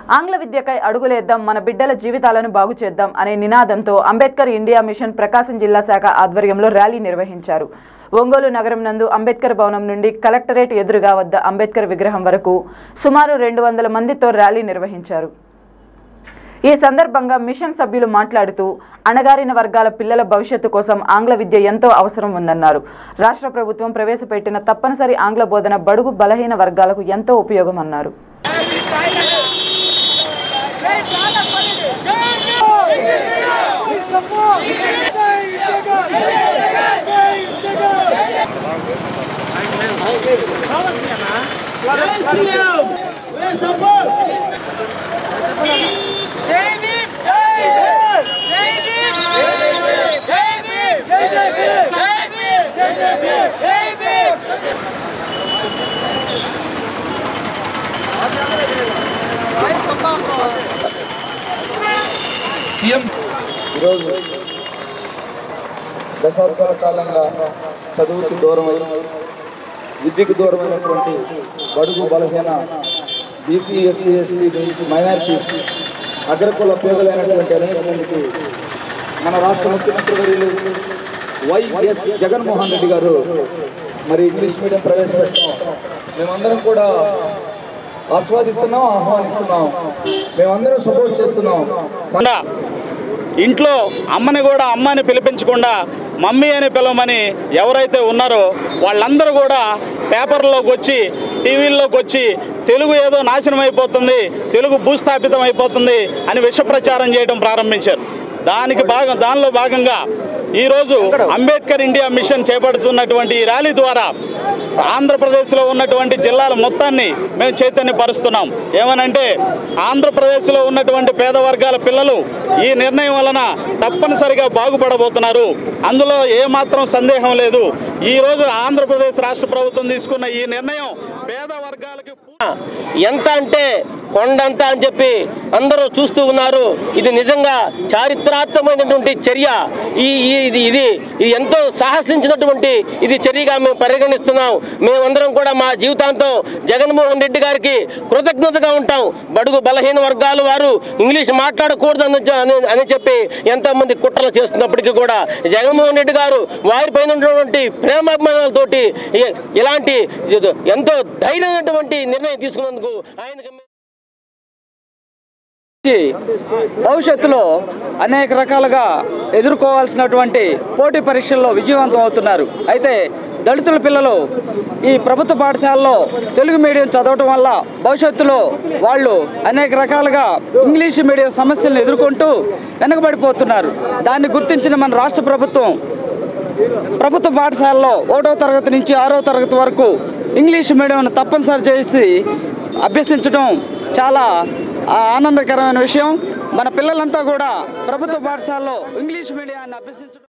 ఆంగ్ల విద్యకై అడుగులేద్దాం మన బిడ్డల జీవితాలను బాగు చేద్దాం అనే నినాదంతో అంబేద్కర్ ఇండియా మిషన్ ప్రకాశం జిల్లా శాఖ ఆధ్వర్యంలో ర్యాలీ నిర్వహించారు ఒంగోలు నగరం నందు అంబేద్కర్ భవనం నుండి కలెక్టరేట్ ఎదురుగా వద్ద అంబేద్కర్ విగ్రహం వరకు సుమారు రెండు వందల మందితో ర్యాలీ నిర్వహించారు ఈ సందర్భంగా మిషన్ సభ్యులు మాట్లాడుతూ అణగారిన వర్గాల పిల్లల భవిష్యత్తు కోసం ఆంగ్ల విద్య ఎంతో అవసరం ఉందన్నారు రాష్ట్ర ప్రభుత్వం ప్రవేశపెట్టిన తప్పనిసరి ఆంగ్ల బోధన బడుగు బలహీన వర్గాలకు ఎంతో ఉపయోగమన్నారు ఈరోజు దశాబ్దాల కాలంగా చదువుకు దూరమై విద్యకు దూరమైనటువంటి బడుగు బలహీన బీసీ ఎస్సీ ఎస్టీ నుంచి మైనారిటీస్ అగ్రకుల పేదలైనటువంటి అనేక మందికి మన రాష్ట్ర ముఖ్యమంత్రి వర్యులు వైఎస్ జగన్మోహన్ రెడ్డి గారు మరి ఇంగ్లీష్ మీడియం ప్రవేశపెట్టడం మేమందరం కూడా ఆస్వాదిస్తున్నాం ఆహ్వానిస్తున్నాం మేమందరం సపోర్ట్ చేస్తున్నాం కాకుండా ఇంట్లో అమ్మని కూడా అమ్మని పిలిపించకుండా మమ్మీ అని పిలవమని ఎవరైతే ఉన్నారో వాళ్ళందరూ కూడా పేపర్లోకి వచ్చి టీవీల్లోకి వచ్చి తెలుగు ఏదో నాశనం అయిపోతుంది తెలుగు భూస్థాపితం అయిపోతుంది అని విష ప్రచారం చేయడం ప్రారంభించారు దానికి భాగం దానిలో భాగంగా ఈరోజు అంబేద్కర్ ఇండియా మిషన్ చేపడుతున్నటువంటి ఈ ర్యాలీ ద్వారా ఆంధ్రప్రదేశ్లో ఉన్నటువంటి జిల్లాల మొత్తాన్ని మేము చైతన్యపరుస్తున్నాం ఏమనంటే ఆంధ్రప్రదేశ్లో ఉన్నటువంటి పేద వర్గాల పిల్లలు ఈ నిర్ణయం వలన తప్పనిసరిగా బాగుపడబోతున్నారు అందులో ఏమాత్రం సందేహం లేదు ఈరోజు ఆంధ్రప్రదేశ్ రాష్ట్ర ప్రభుత్వం తీసుకున్న ఈ నిర్ణయం పేద వర్గాలకి ఎంత అంటే కొండంత అని చెప్పి అందరూ చూస్తూ ఉన్నారు ఇది నిజంగా చారిత్రాత్మకమైనటువంటి చర్య ఈ ఈ- ఇది ఇది ఇది ఎంతో సాహసించినటువంటి ఇది చర్యగా మేము పరిగణిస్తున్నాం మేమందరం కూడా మా జీవితాంతం జగన్మోహన్ రెడ్డి గారికి కృతజ్ఞతగా ఉంటాం బడుగు బలహీన వర్గాలు వారు ఇంగ్లీష్ మాట్లాడకూడదు అని చె- అని- అని చెప్పి ఎంతో మంది కుట్రలు చేస్తున్నప్పటికీ కూడా జగన్మోహన్ రెడ్డి గారు వారిపైన ఉన్నటువంటి ప్రేమాభిమానాలతోటి ఇ- ఇలాంటి ఇది ఎంతో ధైర్యమైనటువంటి నిర్ణయం తీసుకున్నందుకు ఆయనకి మేము భవిష్యత్తులో అనేక రకాలుగా ఎదుర్కోవాల్సినటువంటి పోటీ పరీక్షల్లో విజయవంతం అవుతున్నారు అయితే దళితుల పిల్లలు ఈ ప్రభుత్వ పాఠశాలలో తెలుగు మీడియం చదవటం వల్ల భవిష్యత్తులో వాళ్ళు అనేక రకాలుగా ఇంగ్లీష్ మీడియం సమస్యలను ఎదుర్కొంటూ వెనుకబడిపోతున్నారు దాన్ని గుర్తించిన మన రాష్ట్ర ప్రభుత్వం ప్రభుత్వ పాఠశాలలో ఒకటో తరగతి నుంచి ఆరో తరగతి వరకు ఇంగ్లీష్ మీడియం తప్పనిసరి చేసి అభ్యసించడం చాలా ఆ, ఆనందకరమైన విషయం మన పిల్లలంతా కూడా ప్రభుత్వ పాఠశాలలో ఇంగ్లీష్ మీడియాన్ని అభ్యసించడం